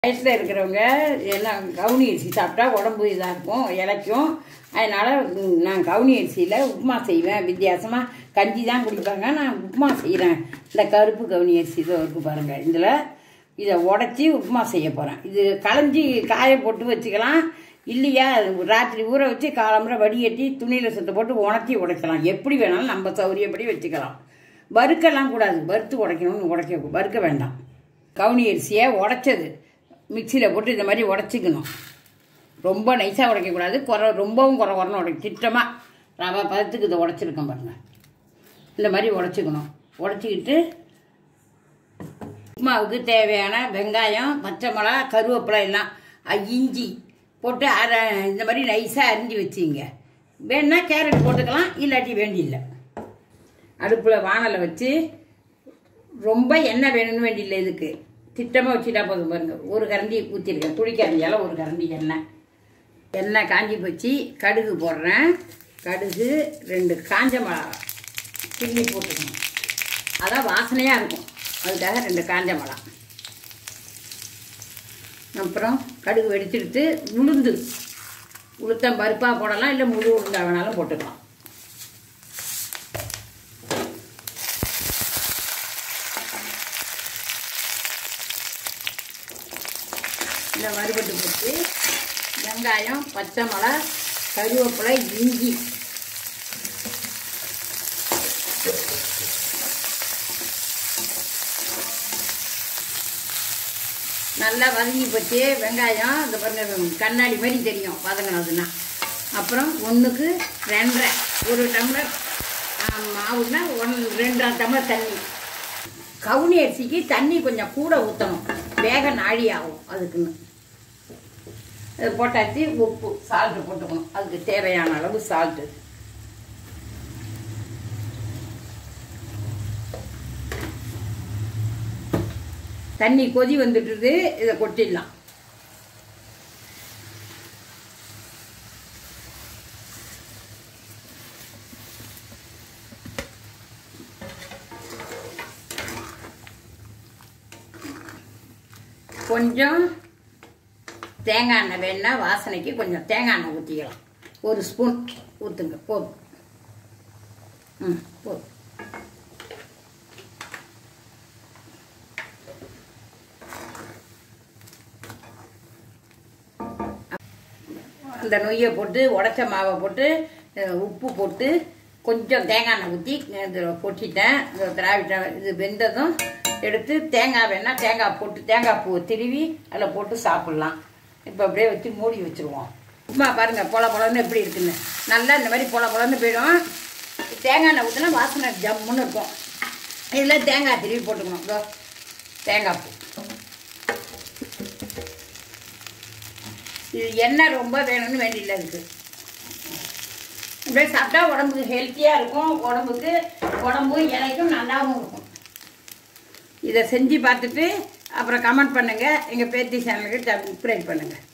வயசில் இருக்கிறவங்க எல்லாம் கவுனி அரிசி சாப்பிட்டா உடம்பு இதாக இருக்கும் இளைக்கும் அதனால் நான் கவுனி அரிசியில் உப்புமா செய்வேன் வித்தியாசமாக கஞ்சி தான் குடிப்பாங்க நான் உப்புமா செய்கிறேன் இந்த கருப்பு கவுனி அரிசி இதோ இருக்குது பாருங்கள் இதில் இதை உடச்சி உப்புமா செய்ய போகிறேன் இது களைஞ்சி காய போட்டு வச்சுக்கலாம் இல்லையா ராத்திரி ஊற வச்சு காலம்புற வடிகட்டி துணியில் சுத்த போட்டு உணர்த்தி உடைக்கலாம் எப்படி வேணாலும் நம்ம சௌரியப்படி வச்சுக்கலாம் வறுக்கலாம் கூடாது வறுத்து உடைக்கணும்னு உடைக்க வறுக்க வேண்டாம் கவுனி அரிசியை உடைச்சது மிக்சியில் போட்டு இந்த மாதிரி உடச்சிக்கணும் ரொம்ப நைஸாக உடைக்கக்கூடாது குறை ரொம்பவும் குறை குறைன்னு உடைக்க திட்டமாக ரவை பதத்துக்கு இதை உடச்சிருக்கேன் பாருங்கள் இந்த மாதிரி உடச்சிக்கணும் உடச்சிக்கிட்டு உப்புமாவுக்கு தேவையான வெங்காயம் பச்சை மிளகா கருவேப்பிலை எல்லாம் அஹ், இஞ்சி போட்டு அரை இந்த மாதிரி நைஸாக அரிஞ்சு வச்சுங்க வேணுன்னா கேரட் போட்டுக்கலாம் இல்லாட்டி வேண்டியில்லை அடுப்பில் வானலை வச்சு ரொம்ப எண்ணெய் வேணும்னு வேண்டியில்லை இதுக்கு திட்டமாக வச்சுட்டா போதும் பாருங்க ஒரு கரண்டி ஊற்றிருக்கேன் புளிக்கரண்டியால் ஒரு கரண்டி எண்ணெய் எண்ணெய் காஞ்சி போச்சு கடுகு போடுறேன் கடுகு ரெண்டு காஞ்ச மிளகா கிள்ளி போட்டுக்கணும் அதான் வாசனையாக இருக்கும் அதுக்காக ரெண்டு காஞ்ச மிளகா அப்புறம் கடுகு வெடிச்சிடுத்து உளுந்து உளுத்தம் பருப்பாக போடலாம் இல்லை முழு உளுந்தா வேணாலும் போட்டுக்கலாம் இந்த வறுபட்டு போட்டு வெங்காயம் பச்சை மிளகா கருவேப்பிலை இஞ்சி நல்லா வதங்கி போச்சு வெங்காயம் இந்த பாருங்க கண்ணாடி மாதிரி தெரியும் வதங்கினதுன்னா அப்புறம் ஒன்றுக்கு ரெண்டரை ஒரு டம்ளர் ஆ, மாவுன்னா ஒன் ரெண்டரை டம்ளர் தண்ணி கவுனி அரிசிக்கு தண்ணி கொஞ்சம் கூட ஊற்றணும் வேக நாழி ஆகும் அதுக்குன்னு இது போட்டாச்சு உப்பு சால்ட்டு போட்டுக்கணும் அதுக்கு தேவையான அளவு சால்ட்டு தண்ணி கொதி வந்துட்டுது இதை கொட்டிடலாம் கொஞ்சம் தேங்காய் எண்ணெய் வேணுன்னா வாசனைக்கு கொஞ்சம் தேங்காய் எண்ணெய் ஊற்றிக்கலாம் ஒரு ஸ்பூன் ஊற்றுங்க போதும் ம் போதும் அந்த நொய்யை போட்டு உடச்ச மாவை போட்டு அஹ், உப்பு போட்டு கொஞ்சம் தேங்காய் எண்ணெய் ஊற்றி இதில் கொட்டிட்டேன் இந்த திராவிட்ட இது வெந்ததும் எடுத்து தேங்காய் வேணா தேங்காய் போட்டு தேங்காய் பூ திருவி அதில் போட்டு சாப்பிட்லாம் இப்போ அப்படியே வச்சு மூடி வச்சுருவோம் உப்புமா பாருங்கள் பொல பொலன்னு எப்படி இருக்குன்னு நல்லா இந்த மாதிரி பொல பொலன்னு போயிடும் தேங்காய் எண்ணெய் ஊற்றினா வாசனை ஜம்முன்னு இருக்கும் இதில் தேங்காய் திருவி போட்டுக்கணும் இதோ தேங்காய் பூ இது எண்ணெய் ரொம்ப வேணும்னு வேண்டியில்லை இருக்குது இப்படியே சாப்பிட்டா உடம்புக்கு ஹெல்த்தியாக இருக்கும் உடம்புக்கு உடம்பு இலைக்கும் நல்லாவும் இருக்கும் இதை செஞ்சு பார்த்துட்டு அப்புறம் கமெண்ட் பண்ணுங்கள் எங்கள் பேத்தி சேனலுக்கு சப்ஸ்கிரைப் பண்ணுங்கள்